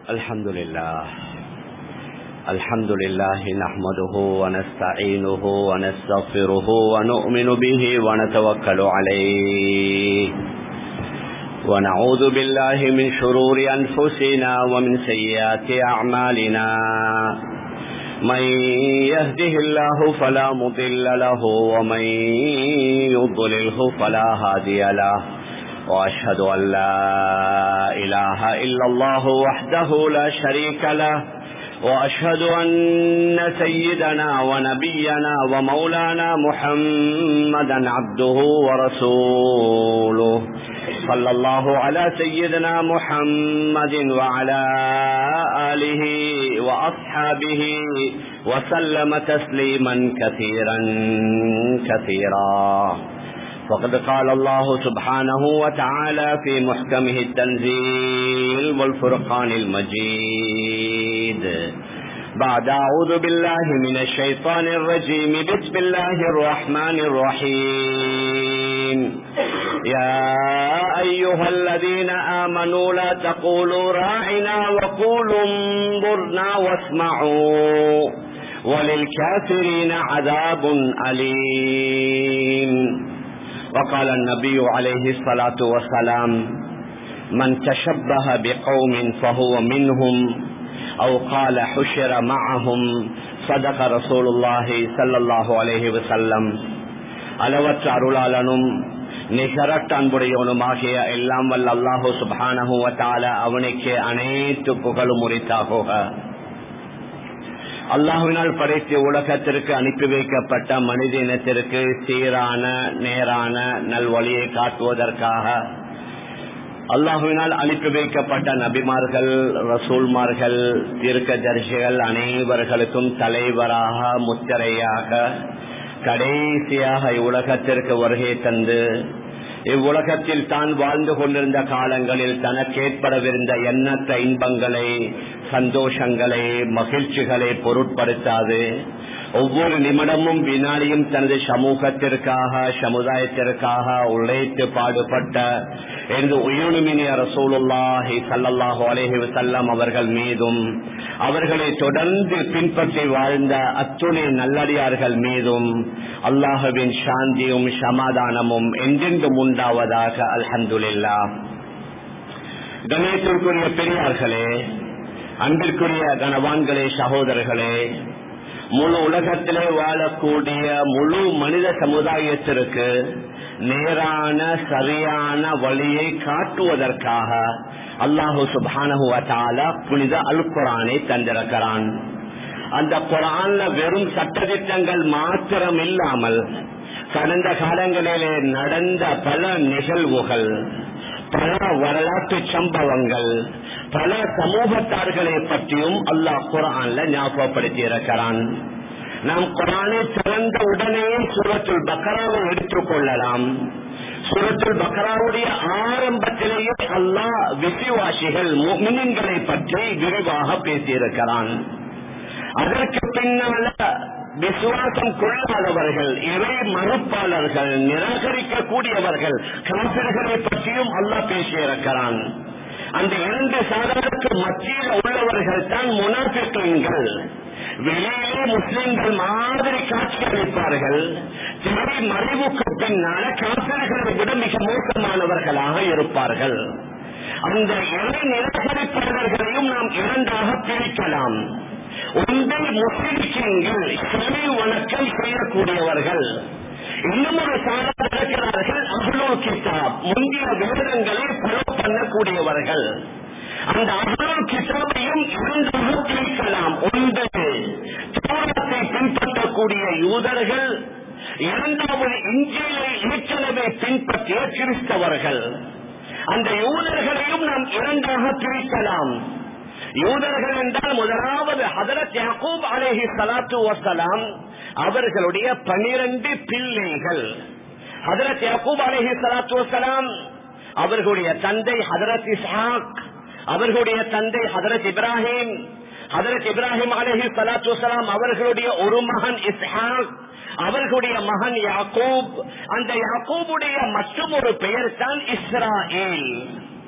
الحمد لله الحمد لله نحمده ونستعينه ونستغفره ونؤمن به ونتوكل عليه ونعوذ بالله من شرور أنفسنا ومن سيئات أعمالنا من يهده الله فلا مضل له ومن يضلله فلا هادي له وأشهد أن لا إله إلا الله وحده لا شريك له وأشهد أن سيدنا ونبينا ومولانا محمدا عبده ورسوله صلى الله على سيدنا محمد وعلى آله وأصحابه وسلم تسليما كثيرا كثيرا وقد قال الله سبحانه وتعالى في محكمه التنزيل والفرقان المجيد بعد أعوذ بالله من الشيطان الرجيم بسم الله الرحمن الرحيم يا أيها الذين آمنوا لا تقولوا راعنا وقولوا انظرنا واسمعوا وللكافرين عذاب أليم وقال النبي عليه الصلاة والسلام من تشبه بقوم فهو منهم أو قال حشر معهم صدق رسول الله صلى الله عليه وسلم அளவற்ற அருளாளனும் நிகரட்ட அன்புடையவனுமாகிய எல்லாம் வல்ல அல்லாஹு சுபானஹுவத்தால அவனுக்கு அனைத்து புகழும் உரித்தாகுக அல்லாஹுவினால் படைத்த உலகத்திற்கு அனுப்பி வைக்கப்பட்ட மனித இனத்திற்கு சீரான நேரான நல்வழியை காட்டுவதற்காக அல்லாஹுவினால் அனுப்பி வைக்கப்பட்ட நபிமார்கள் ரசூல்மார்கள் தீர்க்க தரிசிகள் அனைவர்களுக்கும் தலைவராக முத்திரையாக கடைசியாக இவ்வுலகத்திற்கு வருகை தந்து இவ்வுலகத்தில் தான் வாழ்ந்து கொண்டிருந்த காலங்களில் தனக்கு ஏற்படவிருந்த எண்ணற்ற இன்பங்களை சந்தோஷங்களை மகிழ்ச்சிகளை பொருட்படுத்தாது ஒவ்வொரு நிமிடமும் வினாடியும் தனது சமூகத்திற்காக சமுதாயத்திற்காக உழைத்து பாடுபட்ட என்று உயிரினிய ரசூலுல்லாஹி சல்லல்லாஹு அலேஹி வசல்லம் அவர்கள் மீதும் அவர்களை தொடர்ந்து பின்பற்றி வாழ்ந்த அத்துணை நல்லடியார்கள் மீதும் அல்லாஹுவின் சாந்தியும் சமாதானமும் என்றென்றும் உண்டாவதாக அல்ஹந்துல்லா கணேசத்திற்குரிய பெரியார்களே அன்பிற்குரிய கனவான்களே சகோதரர்களே முழு உலகத்திலே வாழக்கூடிய முழு மனித சமுதாயத்திற்கு நேரான சரியான வழியை காட்டுவதற்காக அல்லாஹு சுபானுவத்தால புனித அல் குரானை தந்திருக்கிறான் அந்த குரான்ல வெறும் சட்டத்திட்டங்கள் மாத்திரம் இல்லாமல் கடந்த காலங்களிலே நடந்த பல நிகழ்வுகள் பல வரலாற்று சம்பவங்கள் பல சமூகத்தார்களை பற்றியும் அல்லாஹ் குரான்ல ஞாபகப்படுத்தி இருக்கிறான் நாம் குரானை திறந்த உடனே சூரத்துல் பக்கராவை எடுத்துக் கொள்ளலாம் சூரத்துல் பக்கராவுடைய ஆரம்பத்திலேயே அல்லாஹ் விசுவாசிகள் மினின்களை பற்றி விரிவாக பேசியிருக்கிறான் அதற்கு பின்னால விசுவாசம் கொள்ளாதவர்கள் இறை மறுப்பாளர்கள் நிராகரிக்கக்கூடியவர்கள் காப்பிர்களை பற்றியும் அல்லாஹ் பேசியிருக்கிறான் அந்த இரண்டு சாதனத்துக்கு மத்தியில் உள்ளவர்கள் தான் முனாபிக்கங்கள் வெளியிலே முஸ்லிம்கள் மாதிரி காட்சி அளிப்பார்கள் திரை மறைவுக்கு பின்னால காப்பிர்களை விட மிக மோசமானவர்களாக இருப்பார்கள் அந்த இறை நிராகரிப்பாளர்களையும் நாம் இரண்டாக பிரிக்கலாம் ஒன்றை முஸ்லிம்கள் சிலை வணக்கம் செய்யக்கூடியவர்கள் இன்னும் ஒரு சாதனை இருக்கிறார்கள் அவ்வளோ கிதாப் முந்தைய வேதங்களை ஃபாலோ பண்ணக்கூடியவர்கள் அந்த அவ்வளோ கிதாபையும் இரண்டாக பிரிக்கலாம் ஒன்று தோரத்தை பின்பற்றக்கூடிய யூதர்கள் இரண்டாவது இஞ்சிலை ஏற்கனவே பின்பற்றிய கிறிஸ்தவர்கள் அந்த யூதர்களையும் நாம் இரண்டாக பிரிக்கலாம் யூதர்கள் என்றால் முதலாவது ஹதரத் யாக்கூப் அலேஹி சலாத்து வசலாம் அவர்களுடைய பனிரெண்டு பிள்ளைகள் ஹதரத் யாக்கூப் அலேஹி சலாத்து வசலாம் அவர்களுடைய தந்தை ஹதரத் இஸ்ஹாக் அவர்களுடைய தந்தை ஹதரத் இப்ராஹிம் ஹதரத் இப்ராஹிம் அலஹி சலாத்து வசலாம் அவர்களுடைய ஒரு மகன் இஸ்ஹாக் அவர்களுடைய மகன் யாக்கூப் அந்த யாக்கூபுடைய மற்றும் ஒரு பெயர் தான் இஸ்ராயேல்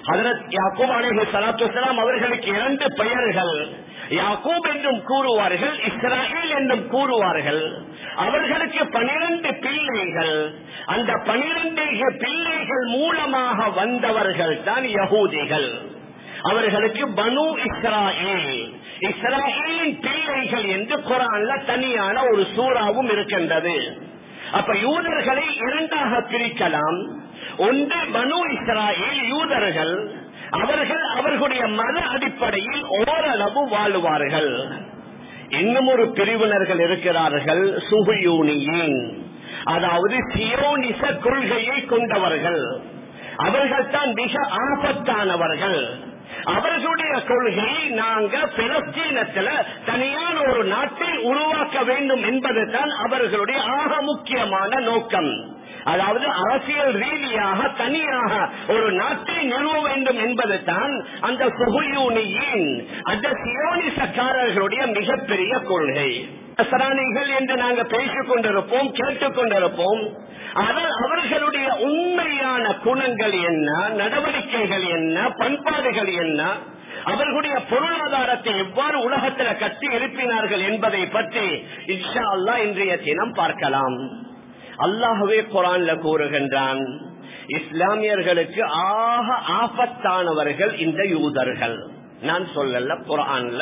ஹதரத் யாக்கூப் அலைஹி ஸலாத்து வஸலாம் அவர்களுக்கு இரண்டு பெயர்கள் யாக்கூப் என்றும் கூறுவார்கள் இஸ்ராயேல் என்றும் கூறுவார்கள் அவர்களுக்கு பனிரெண்டு பிள்ளைகள் அந்த பனிரெண்டு பிள்ளைகள் மூலமாக வந்தவர்கள் தான் யகூதிகள் அவர்களுக்கு பனு இஸ்ராயேல் இஸ்ராயேலின் பிள்ளைகள் என்று குரான்ல தனியான ஒரு சூறாவும் இருக்கின்றது அப்ப யூதர்களை இரண்டாக பிரிக்கலாம் ஒன்று பனு இஸ்ராயேல் யூதர்கள் அவர்கள் அவர்களுடைய மத அடிப்படையில் ஓரளவு வாழுவார்கள் இன்னும் ஒரு பிரிவினர்கள் இருக்கிறார்கள் சுகுயூனியின் அதாவது சியோனிச கொள்கையை கொண்டவர்கள் அவர்கள் தான் மிக ஆபத்தானவர்கள் அவர்களுடைய கொள்கை நாங்க பிலஸ்தீனத்துல தனியான ஒரு நாட்டை உருவாக்க வேண்டும் என்பது தான் அவர்களுடைய ஆக முக்கியமான நோக்கம் அதாவது அரசியல் ரீதியாக தனியாக ஒரு நாட்டை நிறுவ வேண்டும் என்பது தான் அந்த சுகுயூனியின் அந்த சியோனிசக்காரர்களுடைய மிகப்பெரிய கொள்கை நசராணிகள் என்று நாங்க பேசிக் கொண்டிருப்போம் கேட்டுக் கொண்டிருப்போம் ஆனால் அவர்களுடைய உண்மையான குணங்கள் என்ன நடவடிக்கைகள் என்ன பண்பாடுகள் என்ன அவர்களுடைய பொருளாதாரத்தை எவ்வாறு உலகத்தில் கட்டி இருப்பினார்கள் என்பதை பற்றி இன்ஷா அல்லா இன்றைய தினம் பார்க்கலாம் அல்லாஹவே குரான்ல கூறுகின்றான் இஸ்லாமியர்களுக்கு ஆக ஆபத்தானவர்கள் இந்த யூதர்கள் நான் சொல்லல குரான்ல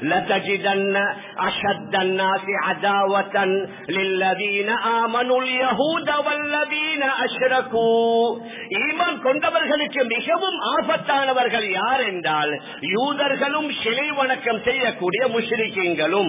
لتجدن أشد الناس عداوة للذين آمنوا اليهود والذين أشركوا ஈமான் கொண்டவர்களுக்கு மிகவும் ஆபத்தானவர்கள் யார் என்றால் யூதர்களும் சிலை வணக்கம் செய்யக்கூடிய முஷ்ரிக்கீங்களும்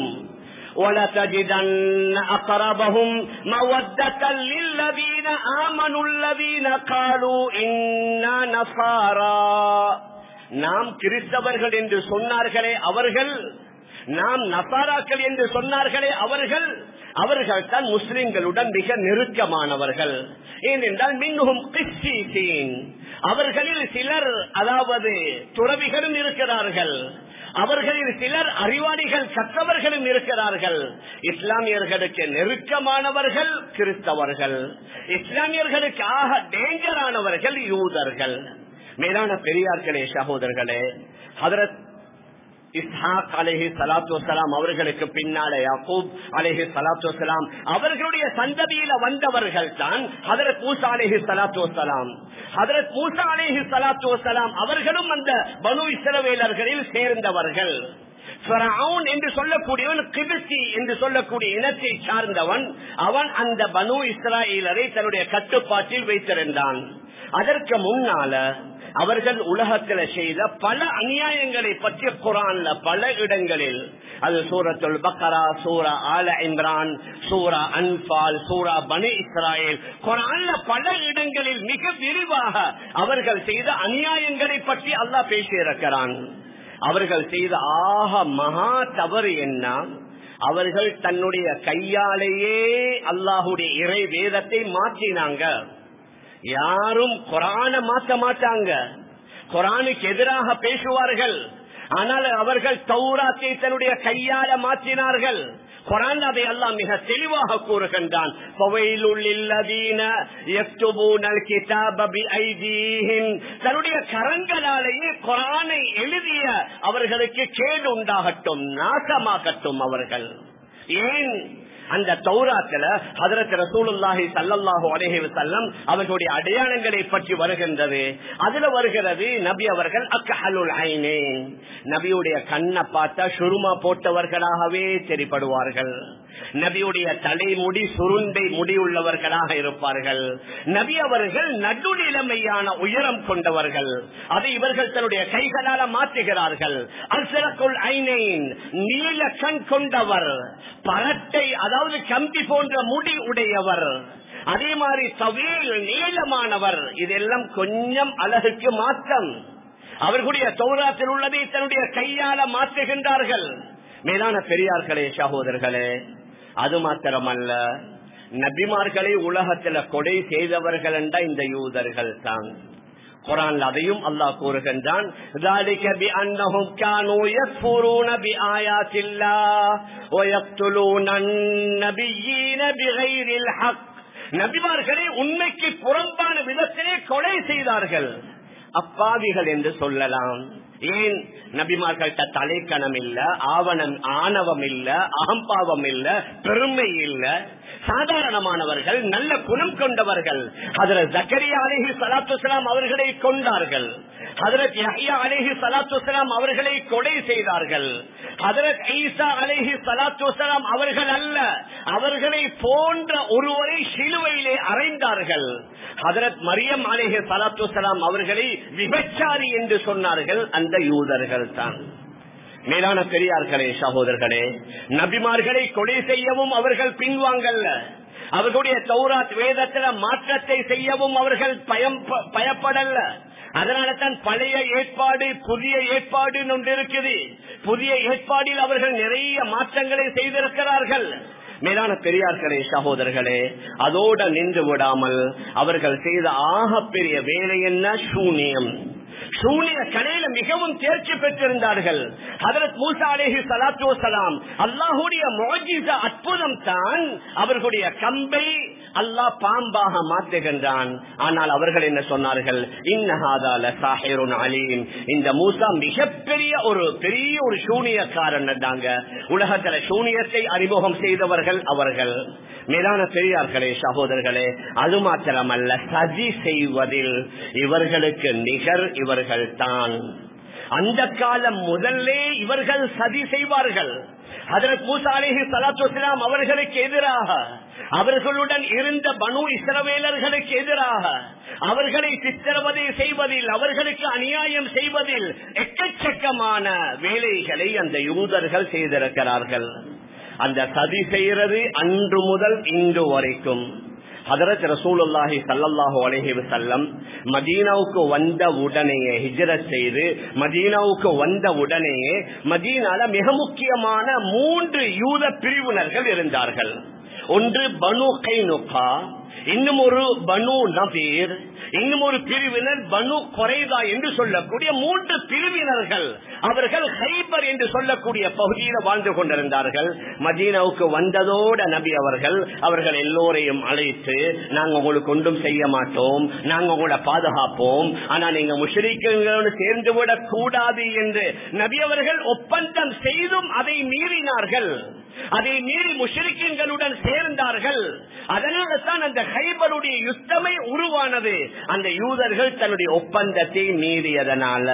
ولتجدن أقربهم مودة للذين آمنوا الذين قالوا إنا نصارى நாம் கிறிஸ்தவர்கள் என்று சொன்னார்களே அவர்கள் நாம் நசாராக்கள் என்று சொன்னார்களே அவர்கள் அவர்கள் தான் முஸ்லிம்களுடன் மிக நெருக்கமானவர்கள் ஏனென்றால் மின்னும் கிறிஸ்தீன் அவர்களில் சிலர் அதாவது துறவிகளும் இருக்கிறார்கள் அவர்களில் சிலர் அறிவாளிகள் கற்றவர்களும் இருக்கிறார்கள் இஸ்லாமியர்களுக்கு நெருக்கமானவர்கள் கிறிஸ்தவர்கள் இஸ்லாமியர்களுக்கு ஆக டேஞ்சரானவர்கள் யூதர்கள் மேலான பெரியார்களே சகோதரர்களே ஹதரத் இஸ்ஹாக் அலேஹி சலாத்து வலாம் அவர்களுக்கு பின்னால யாக்கூப் அலேஹி சலாத்து வலாம் அவர்களுடைய சந்ததியில வந்தவர்கள் தான் ஹதரத் மூசா அலேஹி சலாத்து வலாம் ஹதரத் மூசா அலேஹி சலாத்து வலாம் அவர்களும் அந்த பனு இஸ்ரவேலர்களில் சேர்ந்தவர்கள் என்று சொல்லக்கூடியவன் கிபிசி என்று சொல்லக்கூடிய இனத்தை சார்ந்தவன் அவன் அந்த பனு இஸ்ராயலரை தன்னுடைய கட்டுப்பாட்டில் வைத்திருந்தான் அதற்கு முன்னால அவர்கள் உலகத்தில் செய்த பல அநியாயங்களை பற்றி குரான்ல பல இடங்களில் அது சூரத்துல் பக்கரா சூரா ஆல இம்ரான் சூரா அன்பால் சூரா பனி இஸ்ராயல் குரான்ல பல இடங்களில் மிக விரிவாக அவர்கள் செய்த அநியாயங்களை பற்றி அல்லாஹ் பேசியிருக்கிறான் அவர்கள் செய்த ஆக மகா தவறு என்ன அவர்கள் தன்னுடைய கையாலேயே அல்லாஹுடைய இறை வேதத்தை மாற்றினாங்க யாரும் குரான மாற்ற மாட்டாங்க குரானுக்கு எதிராக பேசுவார்கள் ஆனால் அவர்கள் தௌராத்தை தன்னுடைய கையால மாற்றினார்கள் குரான் அதை எல்லாம் மிக தெளிவாக கூறுகின்றான் தன்னுடைய கரங்களாலேயே குரானை எழுதிய அவர்களுக்கு கேடு உண்டாகட்டும் நாசமாகட்டும் அவர்கள் ஏன் அந்த தௌராத்துல ஹதரத் ரசூலுல்லாஹி சல்லல்லாஹு அலைஹி வஸல்லம் அவர்களுடைய அடையாளங்களை பற்றி வருகின்றது அதுல வருகிறது நபி அவர்கள் அக்கஹலுல் ஐனேன் நபியுடைய கண்ணை பார்த்தா சுருமா போட்டவர்களாகவே தெரிப்படுவார்கள் நபியுடைய தலைமுடி சுருண்டை முடி உள்ளவர்களாக இருப்பார்கள் நபி அவர்கள் நடுநிலைமையான உயரம் கொண்டவர்கள் அதை இவர்கள் தன்னுடைய கைகளால மாற்றுகிறார்கள் அல்சரக்குள் ஐனேன் நீல கண் கொண்டவர் பரட்டை அதாவது கம்பி போன்ற முடி உடையவர் அதே மாதிரி தவீல் நீளமானவர் இதெல்லாம் கொஞ்சம் அழகுக்கு மாற்றம் அவர்களுடைய தௌராத்தில் உள்ளதை தன்னுடைய கையால மாற்றுகின்றார்கள் மேலான பெரியார்களே சகோதரர்களே அது மாத்திரமல்ல நபிமார்களை உலகத்துல கொடை செய்தவர்கள் என்ற இந்த யூதர்கள் தான் குரான் அதையும் அல்லாஹ் கூறுகின்றான் ذلك بأنهم كانوا يكفرون بآيات الله ويقتلون النبيين بغير الحق நபிமார்களை உண்மைக்கு புறம்பான விதத்திலே கொலை செய்தார்கள் அப்பாவிகள் என்று சொல்லலாம் ஏன் நபிமார்கள்ட்ட தலைக்கணம் இல்ல ஆவணம் ஆணவம் இல்ல அகம்பாவம் இல்ல பெருமை இல்ல சாதாரணமானவர்கள் நல்ல குணம் கொண்டவர்கள் ஹதரத் ஜக்கரியா அலிஹி சலாத்துலாம் அவர்களை கொண்டார்கள் ஹதரத் யஹ்யா அலிஹி சலாத்துலாம் அவர்களை கொலை செய்தார்கள் ஹதரத் ஈசா அலிஹி சலாத்துலாம் அவர்கள் அல்ல அவர்களை போன்ற ஒருவரை சிலுவையிலே அறைந்தார்கள் ஹதரத் மரியம் அலிஹி சலாத்துலாம் அவர்களை விபச்சாரி என்று சொன்னார்கள் அந்த யூதர்கள் தான் மேலான பெரியார்களே சகோதரர்களே நபிமார்களை கொலை செய்யவும் அவர்கள் பின்வாங்கல்ல அவர்களுடைய தௌராத் வேதத்தில மாற்றத்தை செய்யவும் அவர்கள் பயம் பயப்படல அதனால தான் பழைய ஏற்பாடு புதிய ஏற்பாடு ஒன்று இருக்குது புதிய ஏற்பாடில் அவர்கள் நிறைய மாற்றங்களை செய்திருக்கிறார்கள் மேலான பெரியார்களே சகோதரர்களே அதோட நின்று விடாமல் அவர்கள் செய்த ஆக பெரிய வேலை என்ன சூனியம் சூனிய கலையில மிகவும் தேர்ச்சி பெற்றிருந்தார்கள் ஹதரத் மூசா அலேஹி சலாத்து வசலாம் அல்லாஹுடைய மோஜிச அற்புதம் தான் அவர்களுடைய கம்பை அல்லாஹ் பாம்பாக மாற்றுகின்றான் ஆனால் அவர்கள் என்ன சொன்னார்கள் இன்னஹாதால சாஹிருன் அலீம் இந்த மூசா மிகப்பெரிய ஒரு பெரிய ஒரு சூனியக்காரன் தாங்க உலகத்துல சூனியத்தை அறிமுகம் செய்தவர்கள் அவர்கள் மேலான பெரியார்களே சகோதரர்களே அது மாத்திரமல்ல சதி செய்வதில் இவர்களுக்கு நிகர் இவர்கள் தான் அந்த காலம் முதல்லே இவர்கள் சதி செய்வார்கள் அதற்கு மூசா அலிஹி சலாத்து அவர்களுக்கு எதிராக அவர்களுடன் இருந்த பனு இஸ்ரவேலர்களுக்கு எதிராக அவர்களை சித்திரவதை செய்வதில் அவர்களுக்கு அநியாயம் செய்வதில் எக்கச்சக்கமான வேலைகளை அந்த யூதர்கள் செய்திருக்கிறார்கள் அந்த சதி செய்யறது அன்று முதல் இன்று வரைக்கும் ஹதரத் ரசூலுல்லாஹி சல்லல்லாஹு அலைஹி வஸல்லம் மதீனாவுக்கு வந்த உடனேயே ஹிஜ்ரத் செய்து மதீனாவுக்கு வந்த உடனேயே மதீனால மிக முக்கியமான மூன்று யூத பிரிவினர்கள் இருந்தார்கள் ஒன்று பனு கைனுகா இன்னும் ஒரு பனு நபீர் இன்னும் ஒரு பிரிவினர் பனு கொரைதா என்று சொல்லக்கூடிய மூன்று பிரிவினர்கள் அவர்கள் ஹைபர் என்று சொல்லக்கூடிய பகுதியில் வாழ்ந்து கொண்டிருந்தார்கள் மதீனாவுக்கு வந்ததோட நபி அவர்கள் அவர்கள் எல்லோரையும் அழைத்து நாங்க உங்களுக்கு ஒன்றும் செய்ய மாட்டோம் நாங்க உங்களை பாதுகாப்போம் ஆனா நீங்க முஷரிக்கங்களோடு சேர்ந்து விடக் கூடாது என்று நபி அவர்கள் ஒப்பந்தம் செய்தும் அதை மீறினார்கள் அதை மீறி முஷரிக்கங்களுடன் சேர்ந்தார்கள் அதனால தான் அந்த ஹைபருடைய யுத்தமே உருவானது அந்த யூதர்கள் தன்னுடைய ஒப்பந்தத்தை மீறியதனால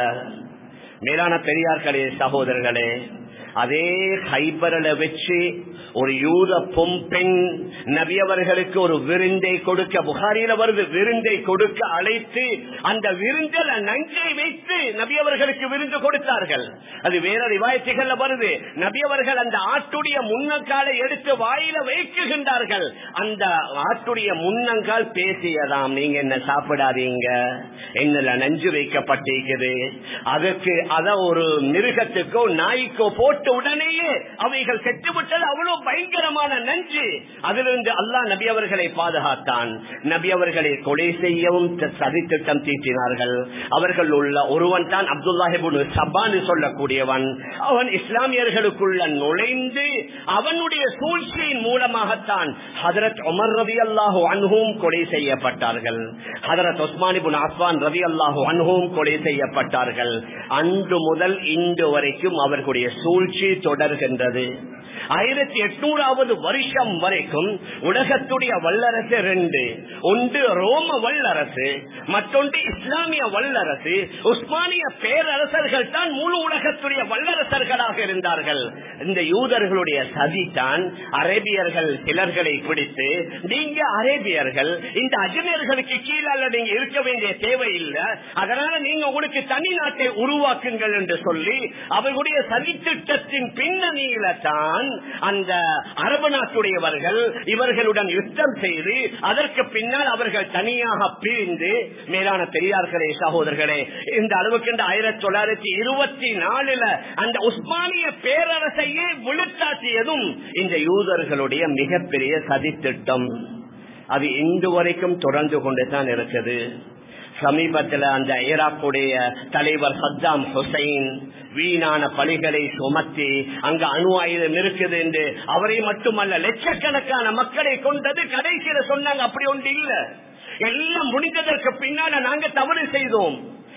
மேலான பெரியார்களே சகோதரர்களே அதே ஹைபரில வச்சு ஒரு யூத பொம்பெண் நபியவர்களுக்கு ஒரு விருந்தை கொடுக்க புகாரில வருது விருந்தை கொடுக்க அழைத்து அந்த விருந்தில் நஞ்சை வைத்து நபியவர்களுக்கு விருந்து கொடுத்தார்கள் அது வேற ரிவாயத்துகள்ல வருது நபியவர்கள் அந்த ஆட்டுடைய முன்னங்காலை எடுத்து வாயில வைக்குகின்றார்கள் அந்த ஆட்டுடைய முன்னங்கால் பேசியதாம் நீங்க என்ன சாப்பிடாதீங்க என்னல நஞ்சு வைக்கப்பட்டிருக்குது அதுக்கு அத ஒரு மிருகத்துக்கோ நாய்க்கோ போட்டு உடனேயே அவைகள் செத்துவிட்டது அவ்வளவு பயங்கரமான நஞ்சு அதிலிருந்து அல்லாஹ் நபி அவர்களை பாதுகாத்தான் நபி அவர்களை கொலை செய்யவும் சதி திட்டம் தீட்டினார்கள் அவர்கள் உள்ள ஒருவன் தான் அப்துல்லாஹிபுன் சபான் சொல்லக்கூடியவன் அவன் இஸ்லாமியர்களுக்குள்ள நுழைந்து அவனுடைய சூழ்ச்சியின் மூலமாகத்தான் ஹதரத் உமர் ரவி அல்லாஹு அன்ஹூம் கொலை செய்யப்பட்டார்கள் ஹதரத் உஸ்மானிபுன் அஸ்வான் ரவி அல்லாஹு அன்ஹூம் கொலை செய்யப்பட்டார்கள் அன்று முதல் இன்று வரைக்கும் அவர்களுடைய சூழ்ச்சி தொடர்கின்றது ஆயிரத்தி எட்நூறாவது வருஷம் வரைக்கும் உலகத்துடைய வல்லரசு ரெண்டு ஒன்று ரோம வல்லரசு மற்றொன்று இஸ்லாமிய வல்லரசு உஸ்மானிய பேரரசர்கள் தான் முழு உலகத்துடைய வல்லரசர்களாக இருந்தார்கள் இந்த யூதர்களுடைய சதி தான் அரேபியர்கள் சிலர்களை பிடித்து நீங்க அரேபியர்கள் இந்த அஜினியர்களுக்கு கீழால நீங்க இருக்க வேண்டிய தேவை இல்லை அதனால நீங்க உங்களுக்கு தனி நாட்டை உருவாக்குங்கள் என்று சொல்லி அவர்களுடைய சதி திட்டத்தின் பின்னணியில தான் அந்த அரபு நாட்டுடையவர்கள் இவர்களுடன் யுத்தம் செய்து அதற்கு பின்னால் அவர்கள் தனியாக பிரிந்து மேலான பெரியார்களே சகோதரர்களே இந்த அளவுக்கு இந்த ஆயிரத்தி தொள்ளாயிரத்தி இருபத்தி நாலுல அந்த உஸ்மானிய பேரரசையே விழுத்தாட்டியதும் இந்த யூதர்களுடைய மிகப்பெரிய சதித்திட்டம் அது இன்று வரைக்கும் தொடர்ந்து கொண்டுதான் இருக்குது சமீபத்தில் அந்த ஈராக்குடைய தலைவர் சத்தாம் ஹுசைன் வீணான பலிகளை சுமத்தி அங்க அணு ஆயுதம் இருக்குது என்று அவரை மட்டுமல்ல லட்சக்கணக்கான மக்களை கொண்டது கடைசியில சொன்னாங்க அப்படி ஒன்று இல்ல எல்லாம் முடிந்ததற்கு பின்னால நாங்க தவறு செய்தோம்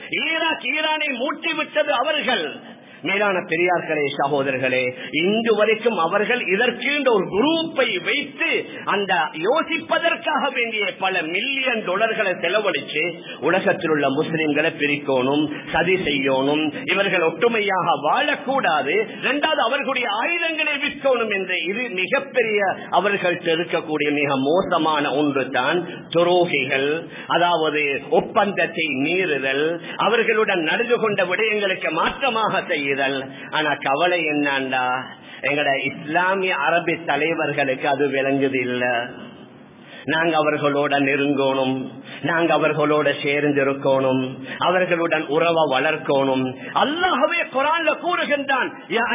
ஈராக் ஈரானை மூட்டி விட்டது அவர்கள் மேலான பெரியார்களே சகோதரர்களே இன்று வரைக்கும் அவர்கள் இதற்கு ஒரு குரூப்பை வைத்து அந்த யோசிப்பதற்காக வேண்டிய பல மில்லியன் டாலர்களை செலவழித்து உலகத்தில் உள்ள முஸ்லிம்களை பிரிக்கணும் சதி செய்யணும் இவர்கள் ஒற்றுமையாக வாழக்கூடாது இரண்டாவது அவர்களுடைய ஆயுதங்களை விற்கணும் என்ற இது மிகப்பெரிய அவர்கள் இருக்கக்கூடிய மிக மோசமான ஒன்று தான் துரோகிகள் அதாவது ஒப்பந்தத்தை மீறுதல் அவர்களுடன் நடந்து கொண்ட விடயங்களுக்கு மாற்றமாக செய்ய செய்தல் ஆனா கவலை என்னண்டா எங்கட இஸ்லாமிய அரபி தலைவர்களுக்கு அது விளங்குது இல்ல நாங்க அவர்களோட நெருங்கணும் நாங்க அவர்களோட சேர்ந்து இருக்கணும் அவர்களுடன் உறவை வளர்க்கணும் அல்லாஹவே குரான்ல கூறுகின்றான்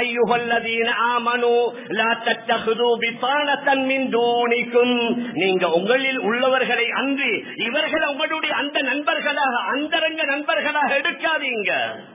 நீங்க உங்களில் உள்ளவர்களை அன்றி இவர்கள் உங்களுடைய அந்த நண்பர்களாக அந்தரங்க நண்பர்களாக எடுக்காதீங்க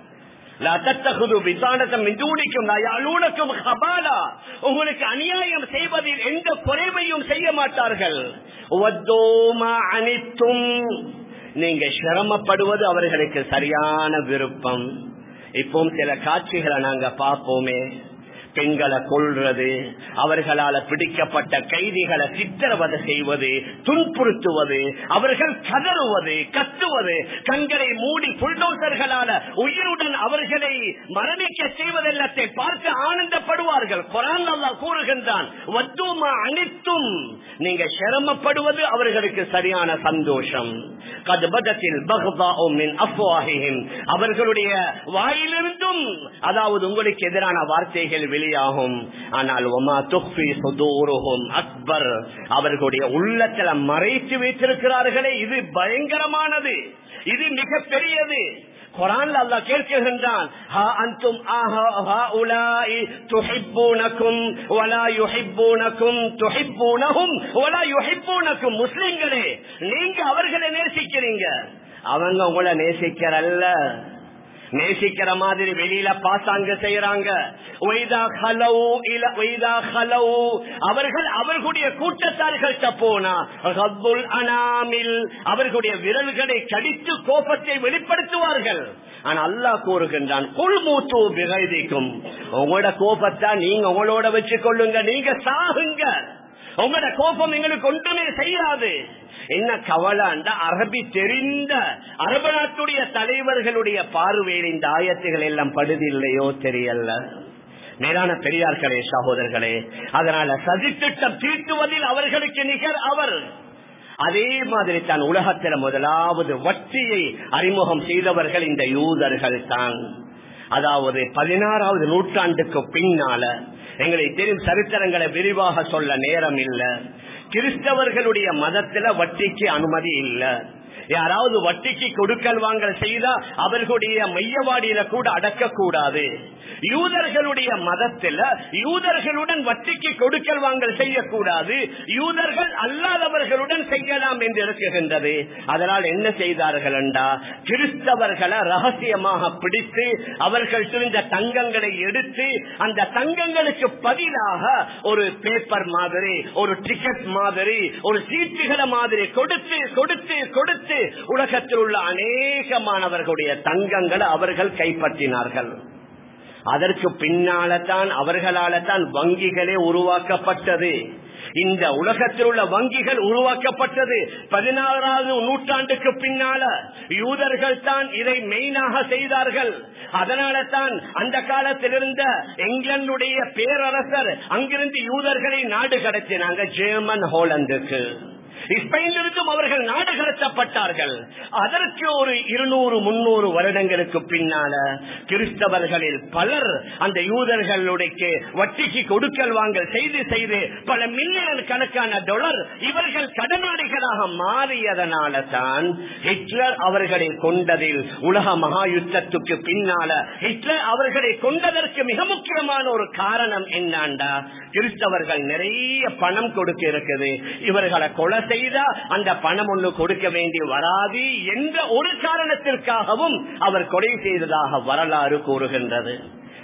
உங்களுக்கு அநியாயம் செய்வதில் எந்த குறைவையும் செய்ய மாட்டார்கள் அனைத்தும் நீங்க சிரமப்படுவது அவர்களுக்கு சரியான விருப்பம் இப்போ சில காட்சிகளை நாங்க பார்ப்போமே பெண்களை கொள்றது அவர்களால் பிடிக்கப்பட்ட கைதிகளை சித்திரவதை செய்வது துன்புறுத்துவது அவர்கள் கதறுவது கத்துவது கண்களை மூடி புல்டோசர்களால உயிருடன் அவர்களை மரணிக்க செய்வதெல்லாத்தை பார்த்து ஆனந்தப்படுவார்கள் குரான் அல்லா கூறுகின்றான் வத்துமா அனைத்தும் நீங்க சிரமப்படுவது அவர்களுக்கு சரியான சந்தோஷம் கதுபதத்தில் அவர்களுடைய வாயிலிருந்தும் அதாவது உங்களுக்கு எதிரான வார்த்தைகள் வெளியாகும் ஆனால் ஒமா துஃபி சுதூருகும் அக்பர் அவர்களுடைய உள்ளத்துல மறைத்து வைத்திருக்கிறார்களே இது பயங்கரமானது இது மிக பெரியது குரான் அல்லா கேட்கின்றான் முஸ்லிம்களே நீங்க அவர்களை நேசிக்கிறீங்க அவங்க உங்களை நேசிக்கிறல்ல நேசிக்கிற மாதிரி வெளியில பாசாங்க செய்யறாங்க அவர்கள் அவர்களுடைய கூட்டத்தார்கள்ட்ட போனா அனாமில் அவர்களுடைய விரல்களை கடித்து கோபத்தை வெளிப்படுத்துவார்கள் ஆனா அல்லாஹ் கூறுகின்றான் கொள்மூத்து விகைதிக்கும் உங்களோட கோபத்தை நீங்க உங்களோட வச்சு கொள்ளுங்க நீங்க சாகுங்க உங்களோட கோபம் எங்களுக்கு ஒன்றுமே செய்யாது என்ன கவலாண்ட அரபி தெரிந்த அரபு நாட்டுடைய தலைவர்களுடைய பார்வையில் இந்த ஆயத்துகள் எல்லாம் படுதில்லையோ தெரியல மேலான பெரியார்களே சகோதரர்களே அதனால சதித்திட்டம் தீட்டுவதில் அவர்களுக்கு நிகர் அவர் அதே மாதிரி தான் உலகத்தில் முதலாவது வட்டியை அறிமுகம் செய்தவர்கள் இந்த யூதர்கள் தான் அதாவது பதினாறாவது நூற்றாண்டுக்கு பின்னால எங்களை தெரியும் சரித்திரங்களை விரிவாக சொல்ல நேரம் இல்ல கிறிஸ்தவர்களுடைய மதத்துல வட்டிக்கு அனுமதி இல்ல யாராவது வட்டிக்கு கொடுக்கல் வாங்கல் செய்தா அவர்களுடைய மையவாடியில கூட அடக்க கூடாது யூதர்களுடைய மதத்தில் யூதர்களுடன் வட்டிக்கு கொடுக்கல் வாங்கல் செய்யக்கூடாது யூதர்கள் அல்லாதவர்களுடன் செய்யலாம் என்று இருக்குகின்றது அதனால் என்ன செய்தார்கள் என்றா கிறிஸ்தவர்களை ரகசியமாக பிடித்து அவர்கள் இருந்த தங்கங்களை எடுத்து அந்த தங்கங்களுக்கு பதிலாக ஒரு பேப்பர் மாதிரி ஒரு டிக்கெட் மாதிரி ஒரு சீட்டுகளை மாதிரி கொடுத்து கொடுத்து கொடுத்து உலகத்தில் உள்ள அநேகமானவர்களுடைய தங்கங்களை அவர்கள் கைப்பற்றினார்கள் அதற்கு பின்னால தான் அவர்களால தான் வங்கிகளே உருவாக்கப்பட்டது இந்த உலகத்தில் உள்ள வங்கிகள் உருவாக்கப்பட்டது பதினாறாவது நூற்றாண்டுக்கு பின்னால யூதர்கள் தான் இதை மெயினாக செய்தார்கள் அதனால தான் அந்த காலத்தில் இருந்த இங்கிலாந்துடைய பேரரசர் அங்கிருந்து யூதர்களை நாடு கடத்தினாங்க ஜெர்மன் ஹோலந்துக்கு ஸ்பெயினிலிருந்தும் அவர்கள் நாடு கடத்தப்பட்டார்கள் அதற்கு ஒரு இருநூறு முன்னூறு வருடங்களுக்கு பின்னால கிறிஸ்தவர்களில் பலர் அந்த யூதர்களுடைய வட்டிக்கு கொடுக்கல் வாங்கல் செய்து செய்து பல மில்லியன் கணக்கான டாலர் இவர்கள் கடனாளிகளாக மாறியதனால தான் ஹிட்லர் அவர்களை கொண்டதில் உலக மகா யுத்தத்துக்கு பின்னால ஹிட்லர் அவர்களை கொண்டதற்கு மிக முக்கியமான ஒரு காரணம் என்னாண்டா கிறிஸ்தவர்கள் நிறைய பணம் கொடுக்க இருக்குது இவர்களை கொலை செய்தா அந்த பணம் ஒண்ணு கொடுக்க வேண்டி வராது என்ற ஒரு காரணத்திற்காகவும் அவர் கொலை செய்ததாக வரலாறு கூறுகின்றது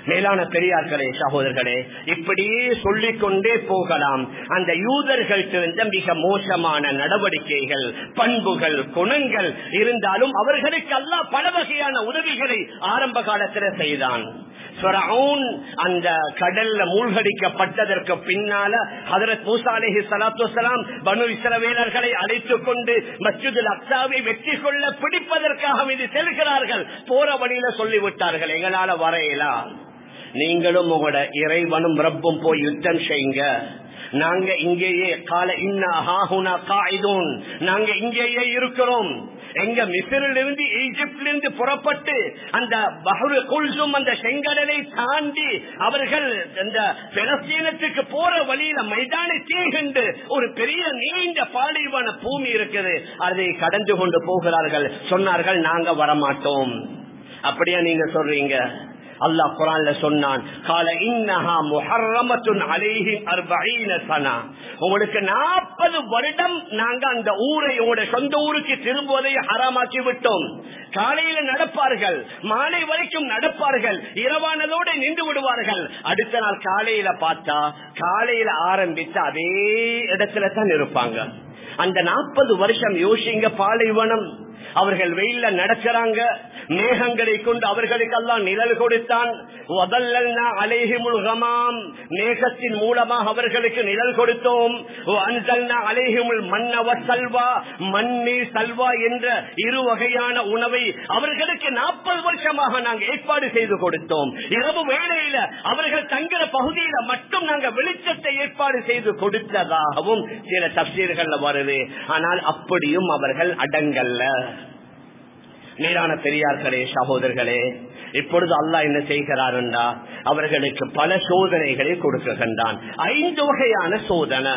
மேலான பெரியார்களே சகோதரர்களே இப்படியே சொல்லிக் கொண்டே போகலாம் அந்த யூதர்கள் இருந்த மிக மோசமான நடவடிக்கைகள் பண்புகள் குணங்கள் இருந்தாலும் அவர்களுக்கு அல்லாஹ் பல வகையான உதவிகளை ஆரம்ப காலத்தில் செய்தான் அந்த கடல்ல மூழ்கடிக்கப்பட்டதற்கு பின்னால ஹதரத் மூசா அலஹி சலாத்து வலாம் பனு இஸ்ரவேலர்களை அழைத்துக் கொண்டு மஸ்ஜிதுல் அக்சாவை வெற்றி கொள்ள பிடிப்பதற்காக இது செல்கிறார்கள் போற வழியில சொல்லிவிட்டார்கள் எங்களால வரையலாம் நீங்களும் உங்களோட இறைவனும் ரப்பும் போய் யுத்தம் செய்யுங்க நாங்க இங்கேயே கால இன்னா காயிதூன் நாங்க இங்கேயே இருக்கிறோம் எங்க மிசிலிருந்து ஈஜிப்டிலிருந்து புறப்பட்டு அந்த பஹ்ரு குல்சும் அந்த செங்கடலை தாண்டி அவர்கள் அந்த பெலஸ்தீனத்துக்கு போற வழியில மைதான தீகண்டு ஒரு பெரிய நீண்ட பாலைவன பூமி இருக்குது அதை கடந்து கொண்டு போகிறார்கள் சொன்னார்கள் நாங்க வரமாட்டோம் அப்படியா நீங்க சொல்றீங்க அல்லாஹ் குரான்ல சொன்னான் கால இன்னஹா முஹர்ரமத்துன் அலைஹிம் அர்பஈன சனா உங்களுக்கு நாற்பது வருடம் நாங்க அந்த ஊரை உங்களுடைய சொந்த ஊருக்கு திரும்புவதை ஹராமாக்கி விட்டோம் காலையில நடப்பார்கள் மாலை வரைக்கும் நடப்பார்கள் இரவானதோடு நின்று விடுவார்கள் அடுத்த நாள் காலையில பார்த்தா காலையில ஆரம்பித்து அதே இடத்துல தான் இருப்பாங்க அந்த நாற்பது வருஷம் யோசிங்க பாலைவனம் அவர்கள் வெயில நடக்கிறாங்க மேகங்களை கொண்டு அவர்களுக்கு எல்லாம் நிழல் கொடுத்தான் மேகத்தின் மூலமாக அவர்களுக்கு நிழல் கொடுத்தோம் அலேஹிமுல் மன்னவ சல்வா மண்ணி சல்வா என்ற இரு வகையான உணவை அவர்களுக்கு நாற்பது வருஷமாக நாங்கள் ஏற்பாடு செய்து கொடுத்தோம் இரவு வேளையில அவர்கள் தங்குற பகுதியில மட்டும் நாங்கள் வெளிச்சத்தை ஏற்பாடு செய்து கொடுத்ததாகவும் சில தப்சீர்கள்ல வருது ஆனால் அப்படியும் அவர்கள் அடங்கல்ல மேலான பெரியார்களே சகோதரர்களே இப்பொழுது அல்லாஹ் என்ன செய்கிறார் என்றா அவர்களுக்கு பல சோதனைகளை கொடுக்கின்றான் ஐந்து வகையான சோதனை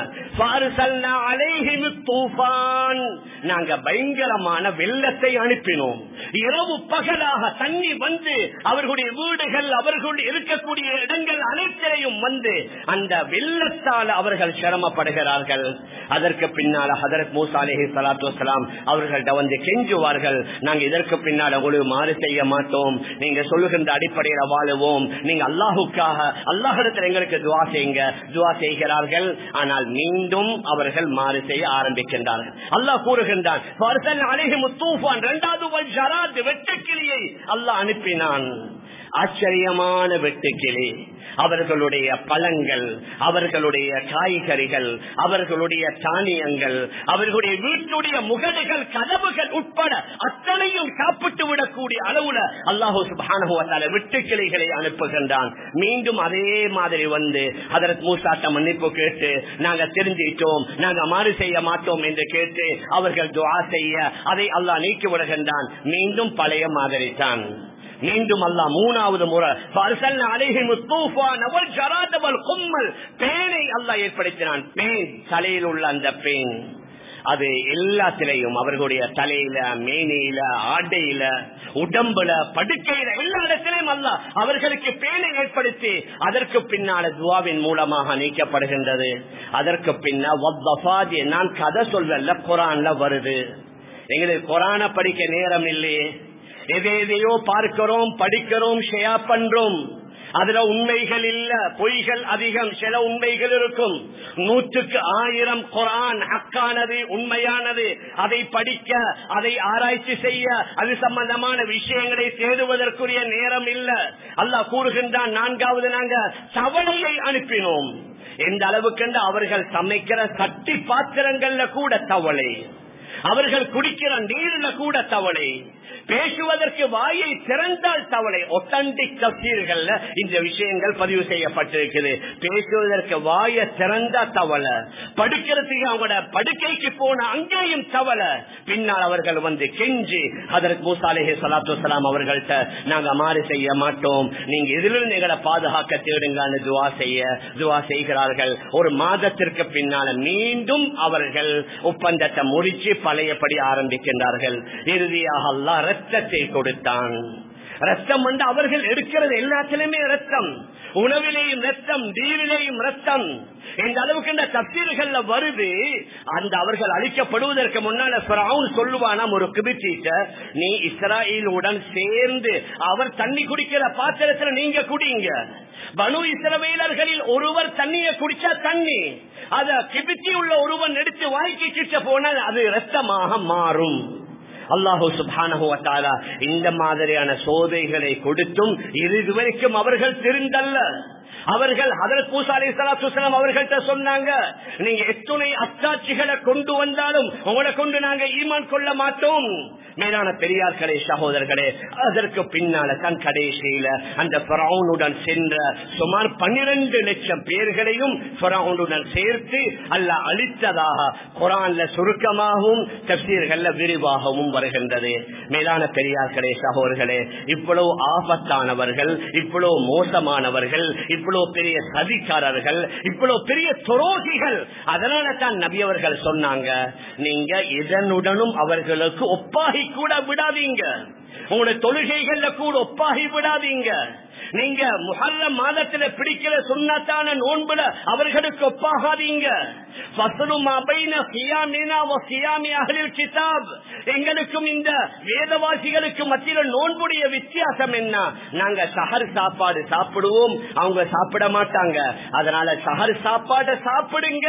நாங்க பயங்கரமான வெள்ளத்தை அனுப்பினோம் இரவு பகலாக தண்ணி வந்து அவர்களுடைய வீடுகள் அவர்களுடைய இருக்கக்கூடிய இடங்கள் அனைத்திலையும் வந்து அந்த வெள்ளத்தால் அவர்கள் சிரமப்படுகிறார்கள் அதற்கு பின்னால ஹதரத் மூசா அலேஹி சலாத்து வலாம் அவர்கள்ட்ட வந்து கெஞ்சுவார்கள் நாங்க இதற்கு பின்னால் உங்களுக்கு மாறு செய்ய மாட்டோம் நீங்க சொல்லுகின்ற அடிப்படையில வாழுவோம் நீங்க அல்லாஹுக்காக அல்லாஹிடத்தில் எங்களுக்கு துவா செய்யுங்க துவா செய்கிறார்கள் ஆனால் மீண்டும் அவர்கள் மாறு செய்ய ஆரம்பிக்கின்றார்கள் அல்லாஹ் கூறுகின்றான் இரண்டாவது வெட்டுக்கிளியை அல்லாஹ் அனுப்பினான் ஆச்சரியமான வெட்டுக்கிளி அவர்களுடைய பழங்கள் அவர்களுடைய காய்கறிகள் அவர்களுடைய தானியங்கள் அவர்களுடைய வீட்டுடைய முகடுகள் கதவுகள் உட்பட அத்தனையும் சாப்பிட்டு விடக்கூடிய அளவுல அல்லாஹூ சுபானுவத்தால வெட்டுக்கிளைகளை அனுப்புகின்றான் மீண்டும் அதே மாதிரி வந்து அதற்கு மூசாட்ட மன்னிப்பு கேட்டு நாங்க தெரிஞ்சிட்டோம் நாங்க மாறு செய்ய மாட்டோம் என்று கேட்டு அவர்கள் துவா செய்ய அதை அல்லாஹ் நீக்கி விடுகின்றான் மீண்டும் பழைய மாதிரி தான் மீண்டும் அல்லா மூணாவது முறை பேனை அல்லா ஏற்படுத்தினான் பேன் தலையில் உள்ள அந்த பேன் அது எல்லாத்திலையும் அவர்களுடைய தலையில மேனியில ஆடையில உடம்புல படுக்கையில எல்லா இடத்திலையும் அல்ல அவர்களுக்கு பேனை ஏற்படுத்தி அதற்கு பின்னால துவாவின் மூலமாக நீக்கப்படுகின்றது அதற்கு பின்ன நான் கதை சொல்லல குரான்ல வருது எங்களுக்கு குரான படிக்க நேரம் இல்லையே எதை எதையோ பார்க்கிறோம் படிக்கிறோம் ஷேயா பண்றோம் அதுல உண்மைகள் இல்ல பொய்கள் அதிகம் சில உண்மைகள் இருக்கும் நூற்றுக்கு ஆயிரம் குரான் ஹக்கானது உண்மையானது அதை படிக்க அதை ஆராய்ச்சி செய்ய அது சம்பந்தமான விஷயங்களை தேடுவதற்குரிய நேரம் இல்ல அல்லாஹ் கூறுகின்றான் நான்காவது நாங்க தவளையை அனுப்பினோம் எந்த அளவுக்கு அவர்கள் சமைக்கிற சட்டி பாத்திரங்கள்ல கூட தவளை அவர்கள் குடிக்கிற நீர்ல கூட தவளை பேசுவதற்கு வாயை திறந்தால் தவளை ஒத்தன்டிக் தப்சீர்கள்ல இந்த விஷயங்கள் பதிவு செய்யப்பட்டிருக்குது பேசுவதற்கு வாயை திறந்தா தவளை படுக்கிறதுக்கு அவங்களோட படுக்கைக்கு போன அங்கேயும் தவளை பின்னால் அவர்கள் வந்து கெஞ்சி அதற்கு மூசாலேஹே சலாத்து வலாம் அவர்கள்ட்ட நாங்க மாறு செய்ய மாட்டோம் நீங்க இதிலிருந்து எங்களை பாதுகாக்க தேடுங்கன்னு துவா செய்ய துவா செய்கிறார்கள் ஒரு மாதத்திற்கு பின்னால மீண்டும் அவர்கள் ஒப்பந்தத்தை முடிச்சு பழையபடி ஆரம்பிக்கின்றார்கள் இறுதியாக அல்லா ரத்தத்தை கொடுத்தான் ரத்தம் வந்து அவர்கள் எடுக்கிறது எல்லாத்திலுமே ரத்தம் உணவிலேயும் ரத்தம் நீரிலேயும் ரத்தம் இந்த அளவுக்கு இந்த தப்சீர்கள்ல வருது அந்த அவர்கள் அழிக்கப்படுவதற்கு முன்னால பிராவுன் சொல்லுவானாம் ஒரு கிபிச்சீட்ட நீ இஸ்ராயலுடன் சேர்ந்து அவர் தண்ணி குடிக்கிற பாத்திரத்துல நீங்க குடிங்க பனு இஸ்ரவேலர்களில் ஒருவர் தண்ணியை குடிச்சா தண்ணி அத கிபிச்சி உள்ள ஒருவன் எடுத்து வாய்க்கு கிட்ட போனால் அது ரத்தமாக மாறும் அல்லாஹூ சுபானஹுவத்தாலா இந்த மாதிரியான சோதைகளை கொடுத்தும் இறுதி வரைக்கும் அவர்கள் திருந்தல்ல அவர்கள் அதற்கு பூசா அலி சலாத்துலாம் அவர்கள்ட்ட சொன்னாங்க நீங்க எத்துணை அத்தாட்சிகளை கொண்டு வந்தாலும் உங்களை கொண்டு நாங்க ஈமான் கொள்ள மாட்டோம் மேலான பெரியார்களே சகோதரர்களே அதற்கு பின்னால தான் கடைசியில அந்த பிரவுனுடன் சென்ற சுமார் பன்னிரண்டு லட்சம் பேர்களையும் பிரவுனுடன் சேர்த்து அல்ல அளித்ததாக குரான்ல சுருக்கமாகவும் தப்சீர்கள்ல விரிவாகவும் வருகின்றது மேலான பெரியார்களே சகோதரர்களே இவ்வளவு ஆபத்தானவர்கள் இவ்வளவு மோசமானவர்கள் இவ்வளவு பெரிய சதிக்காரர்கள் இவ்வளவு பெரிய துரோகிகள் அதனால தான் நபி அவர்கள் சொன்னாங்க நீங்க இதனுடனும் அவர்களுக்கு ஒப்பாகி கூட விடாதீங்க உங்களுடைய தொழுகைகள்ல கூட ஒப்பாகி விடாதீங்க நீங்க முகல்ல மாதத்துல பிடிக்கிற சுண்ணத்தான நோன்புல அவர்களுக்கு ஒப்பாகாதீங்க எங்களுக்கும் இந்த வேதவாசிகளுக்கு மத்தியில் நோன்புடைய வித்தியாசம் என்ன நாங்க சஹர் சாப்பாடு சாப்பிடுவோம் அவங்க சாப்பிட மாட்டாங்க அதனால சஹர் சாப்பாடு சாப்பிடுங்க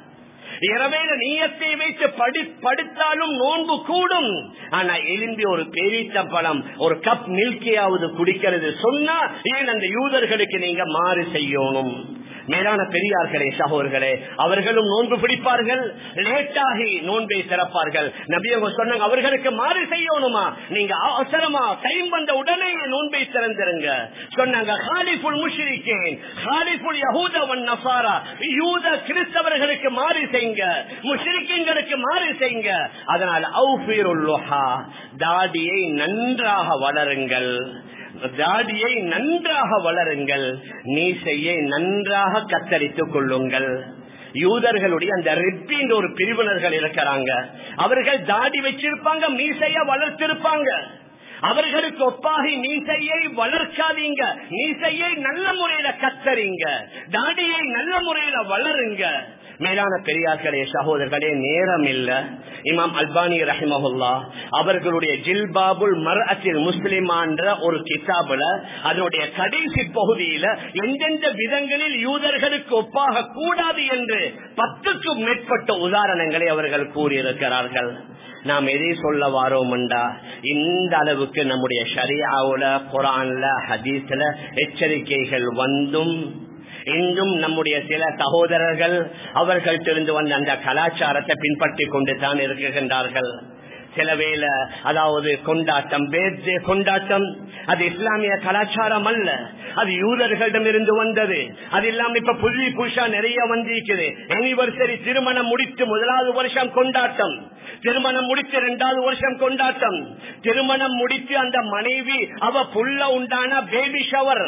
இரவேல நீயத்தை வைத்து படி படுத்தாலும் நோன்பு கூடும் ஆனா எலும்பி ஒரு பெரிய பழம் ஒரு கப் மில்கியாவது குடிக்கிறது சொன்னா ஏன் அந்த யூதர்களுக்கு நீங்க மாறு செய்யணும் மேலான பெரியார்களே சகோதர்களே அவர்களும் நோன்பு பிடிப்பார்கள் லேட்டாகி நோன்பை திறப்பார்கள் நபியவங்க சொன்னாங்க அவர்களுக்கு மாறு செய்யணுமா நீங்க அவசரமா டைம் வந்த உடனே நோன்பை திறந்திருங்க சொன்னாங்க ஹாலிபுல் முஷ்ரிக்கேன் ஹாலிபுல் யஹூதவன் நசாரா யூத கிறிஸ்தவர்களுக்கு மாறு செய்யுங்க முஷ்ரிக்கங்களுக்கு மாறு செய்யுங்க அதனால் அவுஃபீருல்லோஹா தாடியை நன்றாக வளருங்கள் தாடியை நன்றாக வளருங்கள் நீசையை நன்றாக கத்தரித்துக் கொள்ளுங்கள் யூதர்களுடைய அந்த ரிப்பின் ஒரு பிரிவினர்கள் இருக்கிறாங்க அவர்கள் தாடி வச்சிருப்பாங்க மீசைய வளர்த்திருப்பாங்க அவர்களுக்கு ஒப்பாகி மீசையை வளர்க்காதீங்க மீசையை நல்ல முறையில கத்தறிங்க தாடியை நல்ல முறையில வளருங்க மேலான பெரியார்களே சகோதரர்களே நேரம் இல்ல இமாம் அல்பானி ரஹிமஹுல்லா அவர்களுடைய ஜில்பாபுல் மர்அத்தில் முஸ்லிமான்ற ஒரு கிதாபுல அதனுடைய கடைசி பகுதியில எந்தெந்த விதங்களில் யூதர்களுக்கு ஒப்பாக கூடாது என்று பத்துக்கும் மேற்பட்ட உதாரணங்களை அவர்கள் கூறியிருக்கிறார்கள் நாம் எதை சொல்ல வாரோம்டா இந்த அளவுக்கு நம்முடைய ஷரியாவுல குரான்ல ஹதீஸ்ல எச்சரிக்கைகள் வந்தும் இன்றும் நம்முடைய சில சகோதரர்கள் அவர்கள் தெரிந்து வந்த அந்த கலாச்சாரத்தை பின்பற்றி கொண்டு தான் இருக்கின்றார்கள் சில வேலை அதாவது கொண்டாட்டம் பேர்தே கொண்டாட்டம் அது இஸ்லாமிய கலாச்சாரம் அல்ல அது யூதர்களிடம் இருந்து வந்தது அது இல்லாம இப்ப புதுவி புதுசா நிறைய வந்திருக்குது அனிவர்சரி திருமணம் முடித்து முதலாவது வருஷம் கொண்டாட்டம் திருமணம் முடித்து இரண்டாவது வருஷம் கொண்டாட்டம் திருமணம் முடித்து அந்த மனைவி அவ புள்ள உண்டான பேபி ஷவர்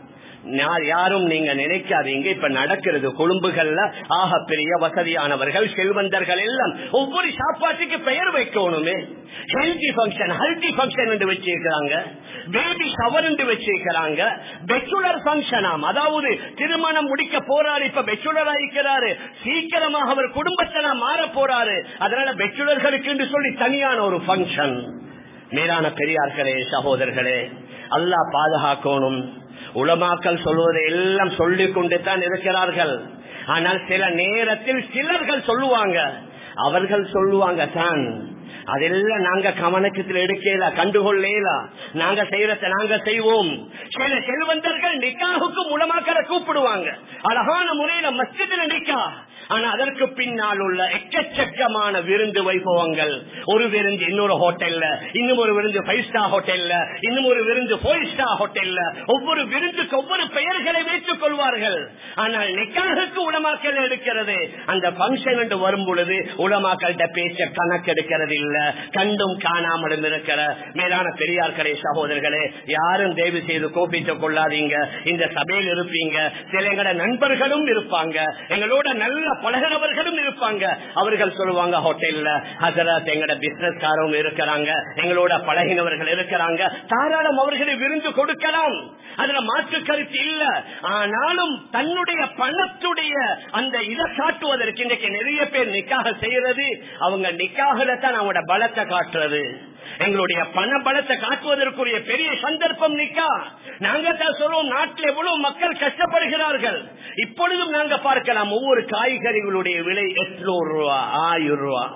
யாரும் நீங்க நினைக்காதீங்க இப்ப நடக்கிறது கொழும்புகள்ல ஆக பெரிய வசதியானவர்கள் செல்வந்தர்கள் எல்லாம் ஒவ்வொரு சாப்பாட்டுக்கு பெயர் வைக்கணுமே ஹெல்தி பங்கன் ஹெல்தி பங்கன் என்று வச்சிருக்கிறாங்க பேபி ஷவர் என்று வச்சிருக்கிறாங்க பெச்சுலர் பங்கனாம் அதாவது திருமணம் முடிக்க போறாரு இப்ப பெச்சுலர் ஆகிக்கிறாரு சீக்கிரமாக அவர் குடும்பத்தை மாற போறாரு அதனால பெச்சுலர்களுக்கு என்று சொல்லி தனியான ஒரு பங்கன் மேலான பெரியார்களே சகோதரர்களே அல்லாஹ் பாதுகாக்கணும் உலமாக்கள் சொல்வதை எல்லாம் சொல்லிக் கொண்டு தான் இருக்கிறார்கள் ஆனால் சில நேரத்தில் சிலர்கள் சொல்லுவாங்க அவர்கள் சொல்லுவாங்க தான் அதெல்லாம் நாங்க கவனக்கத்தில் எடுக்கல கண்டுகொள்ளல நாங்க செய்யறத நாங்க செய்வோம் சில செல்வந்தர்கள் நிக்காவுக்கு உலமாக்களை கூப்பிடுவாங்க அழகான முறையில மஸ்ஜிதில் நிக்கா ஆனா அதற்கு பின்னால் உள்ள எக்கச்சக்கமான விருந்து வைபவங்கள் ஒரு விருந்து இன்னொரு ஹோட்டல்ல இன்னும் ஒரு விருந்து ஃபைவ் ஸ்டார் ஹோட்டல்ல இன்னும் ஒரு விருந்து போர் ஸ்டார் ஹோட்டல்ல ஒவ்வொரு விருந்துக்கு ஒவ்வொரு பெயர்களை வைத்துக் கொள்வார்கள் ஆனால் நிக்காகுக்கு உலமாக்கல் எடுக்கிறது அந்த பங்கன் என்று வரும் பொழுது உலமாக்கள்கிட்ட பேச்ச கணக்கெடுக்கிறது இல்ல கண்டும் காணாமலும் இருக்கிற மேலான பெரியார்களே சகோதரர்களே யாரும் தயவு செய்து கோபித்துக் கொள்ளாதீங்க இந்த சபையில் இருப்பீங்க சில எங்களோட நண்பர்களும் இருப்பாங்க எங்களோட நல்ல பழகிறவர்களும் இருப்பாங்க அவர்கள் சொல்லுவாங்க ஹோட்டல்ல ஹசரத் எங்கட பிசினஸ் காரவங்க இருக்கிறாங்க எங்களோட பழகினவர்கள் இருக்கிறாங்க தாராளம் அவர்களை விருந்து கொடுக்கலாம் அதுல மாற்று கருத்து இல்ல ஆனாலும் தன்னுடைய தன்னுடைய பணத்துடைய அந்த இதை காட்டுவதற்கு இன்னைக்கு நிறைய பேர் நிக்காக செய்யறது அவங்க நிக்காகல தான் அவங்களோட பலத்தை காட்டுறது எங்களுடைய பண பலத்தை காட்டுவதற்குரிய பெரிய சந்தர்ப்பம் நிக்கா நாங்க தான் சொல்றோம் நாட்டில் எவ்வளவு மக்கள் கஷ்டப்படுகிறார்கள் இப்பொழுதும் நாங்க பார்க்கலாம் ஒவ்வொரு காய்கறிகளுடைய விலை எட்நூறு ரூபா ஆயிரம் ரூபா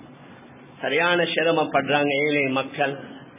சரியான சிரமப்படுறாங்க ஏழை மக்கள்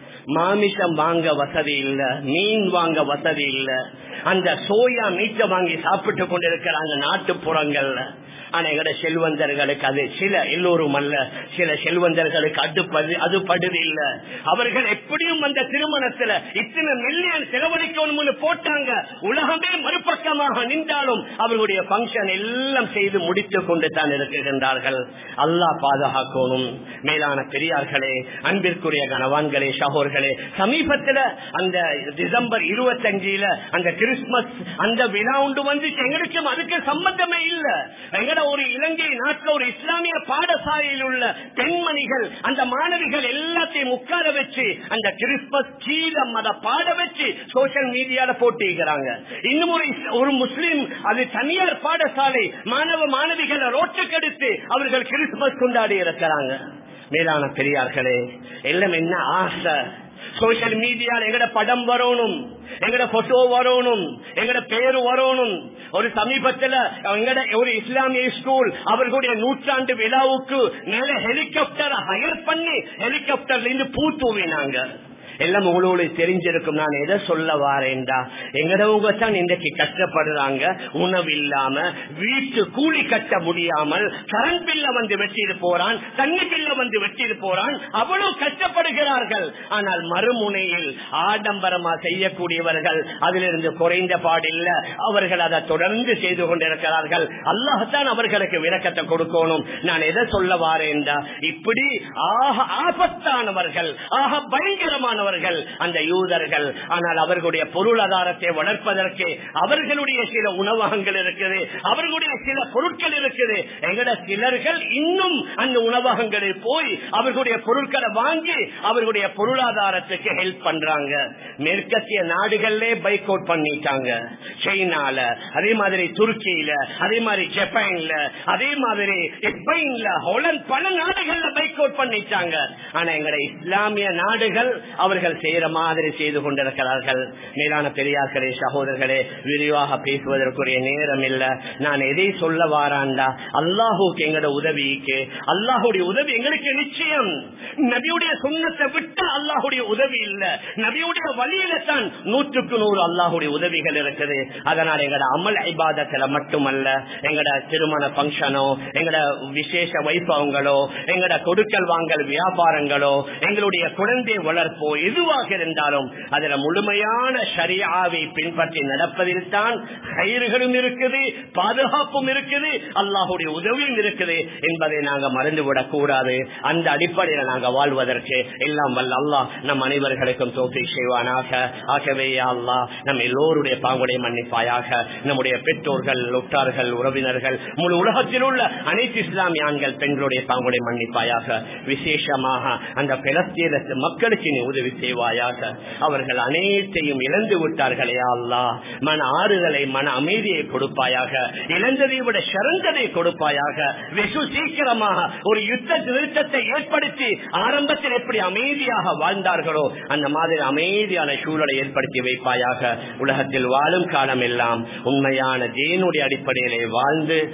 மாமிசம் வாங்க வசதி இல்ல மீன் வாங்க வசதி இல்ல அந்த சோயா மீட்டை வாங்கி சாப்பிட்டு கொண்டிருக்கிறாங்க நாட்டுப்புறங்கள்ல ஆனா எங்கட செல்வந்தர்களுக்கு அது சில எல்லோரும் அல்ல சில செல்வந்தர்களுக்கு அடுப்பது அது படுது இல்ல அவர்கள் எப்படியும் அந்த திருமணத்துல இத்தனை மில்லியன் செலவழிக்கணும்னு போட்டாங்க உலகமே மறுபக்கமாக நின்றாலும் அவர்களுடைய பங்கன் எல்லாம் செய்து முடித்துக் கொண்டு தான் இருக்கின்றார்கள் அல்லாஹ் பாதுகாக்கணும் மேலான பெரியார்களே அன்பிற்குரிய கணவான்களே சகோர்களே சமீபத்துல அந்த டிசம்பர் இருபத்தஞ்சுல அந்த கிறிஸ்துமஸ் அந்த விழா உண்டு வந்து எங்களுக்கும் அதுக்கு சம்பந்தமே இல்ல எங்கட ஒரு இலங்கை நாட்டில் ஒரு இஸ்லாமிய பாடசாலையில் உள்ள பெண்மணிகள் அந்த மாணவிகள் எல்லாத்தையும் உட்கார வச்சு அந்த கிறிஸ்துமஸ் கீதம் அதை பாட வச்சு சோசியல் மீடியால போட்டிருக்கிறாங்க இன்னும் ஒரு இஸ்- ஒரு முஸ்லிம் அது தனியார் பாடசாலை மாணவ மாணவிகளை ரோட்டுக்கெடுத்து அவர்கள் கிறிஸ்துமஸ் கொண்டாடி இருக்கிறாங்க மேலான பெரியார்களே எல்லாம் என்ன ஆசை சோசியல் மீடியால எங்கட படம் வரணும் எங்கட போட்டோ வரணும் எங்கட பேரு வரணும் ஒரு சமீபத்துல எங்கட ஒரு இஸ்லாமிய ஸ்கூல் அவர்களுடைய நூற்றாண்டு விழாவுக்கு மேல ஹெலிகாப்டர் ஹயர் பண்ணி ஹெலிகாப்டர்ல இருந்து பூ தூவினாங்க எல்லாம் உங்களோட தெரிஞ்சிருக்கும் நான் எதை சொல்ல வாரேன்டா எங்கடவங்க தான் இன்றைக்கு கஷ்டப்படுறாங்க உணவு இல்லாம வீட்டு கூலி கட்ட முடியாமல் கரண்ட் பில்ல வந்து வெட்டிட்டு போறான் தண்ணி பில்ல வந்து வெட்டிட்டு போறான் அவ்வளவு கஷ்டப்படுகிறார்கள் ஆனால் மறுமுனையில் ஆடம்பரமா செய்யக்கூடியவர்கள் அதிலிருந்து குறைந்த பாடில்ல அவர்கள் அதை தொடர்ந்து செய்து கொண்டிருக்கிறார்கள் அல்லாஹத்தான் அவர்களுக்கு விளக்கத்தை கொடுக்கணும் நான் எதை சொல்ல வாரேன்டா இப்படி ஆக ஆபத்தானவர்கள் ஆக பயங்கரமானவர்கள் அந்த யூதர்கள் ஆனால் அவர்களுடைய பொருளாதாரத்தை வளர்ப்பதற்கு அவர்களுடைய சில உணவகங்கள் இருக்குது அவர்களுடைய சில பொருட்கள் இருக்குது எங்கட சிலர்கள் இன்னும் அந்த உணவகங்களில் போய் அவர்களுடைய பொருட்களை வாங்கி அவர்களுடைய பொருளாதாரத்துக்கு ஹெல்ப் பண்றாங்க மேற்கத்திய நாடுகள்லே பைக் அவுட் பண்ணிட்டாங்க சைனால அதே மாதிரி துருக்கியில அதே மாதிரி ஜப்பான்ல அதே மாதிரி ஸ்பெயின்ல ஹோலந்து பல நாடுகள்ல பைக் அவுட் பண்ணிட்டாங்க ஆனா எங்கட இஸ்லாமிய நாடுகள் அவர்கள் செய்யற மாதிரி செய்து கொண்டிருக்கிறார்கள் மேலான பெரியார்களே சகோதரர்களே விரிவாக பேசுவதற்குரிய நேரம் இல்ல நான் எதை சொல்ல வாராண்டா அல்லாஹுக்கு எங்கட உதவிக்கு அல்லாஹுடைய உதவி எங்களுக்கு நிச்சயம் நபியுடைய சுண்ணத்தை விட்டு அல்லாஹுடைய உதவி இல்ல நபியுடைய வழியில தான் நூற்றுக்கு நூறு அல்லாஹுடைய உதவிகள் இருக்குது அதனால் எங்கட அமல் ஐபாதத்துல மட்டுமல்ல எங்கட திருமண பங்கனோ எங்கட விசேஷ வைபவங்களோ எங்கட கொடுக்கல் வாங்கல் வியாபாரங்களோ எங்களுடைய குழந்தை வளர்ப்போ எதுவாக இருந்தாலும் அதுல முழுமையான ஷரியாவை பின்பற்றி நடப்பதில் தான் கயிறுகளும் இருக்குது பாதுகாப்பும் இருக்குது அல்லாஹுடைய உதவியும் இருக்குது என்பதை நாங்க மறந்துவிடக் கூடாது அந்த அடிப்படையில் நாங்க வாழ்வதற்கு எல்லாம் வல்ல அல்லாஹ் நம் அனைவர்களுக்கும் தோல்வி செய்வானாக ஆகவே யா அல்லாஹ் நம் எல்லோருடைய பாங்குடைய மன்னிப்பாயாக நம்முடைய பெற்றோர்கள் ஒட்டார்கள் உறவினர்கள் முழு உலகத்தில் உள்ள அனைத்து இஸ்லாமிய ஆண்கள் பெண்களுடைய பாங்குடைய மன்னிப்பாயாக விசேஷமாக அந்த பிளஸ்தீன மக்களுக்கு நீ உதவி செய்வாயாக அவர்கள் அனைத்தையும் இழந்து விட்டார்களே அல்லா மன ஆறுதலை மன அமைதியை கொடுப்பாயாக இழந்ததை விட சிறந்ததை கொடுப்பாயாக வெகு சீக்கிரமாக ஒரு யுத்த நிறுத்தத்தை ஏற்படுத்தி ஆரம்பத்தில் எப்படி அமைதியாக வாழ்ந்தார்களோ அந்த மாதிரி அமைதியான சூழலை ஏற்படுத்தி வைப்பாயாக உலகத்தில் வாழும் காலம் எல்லாம் உண்மையான தேனுடைய அடிப்படையிலே வாழ்ந்து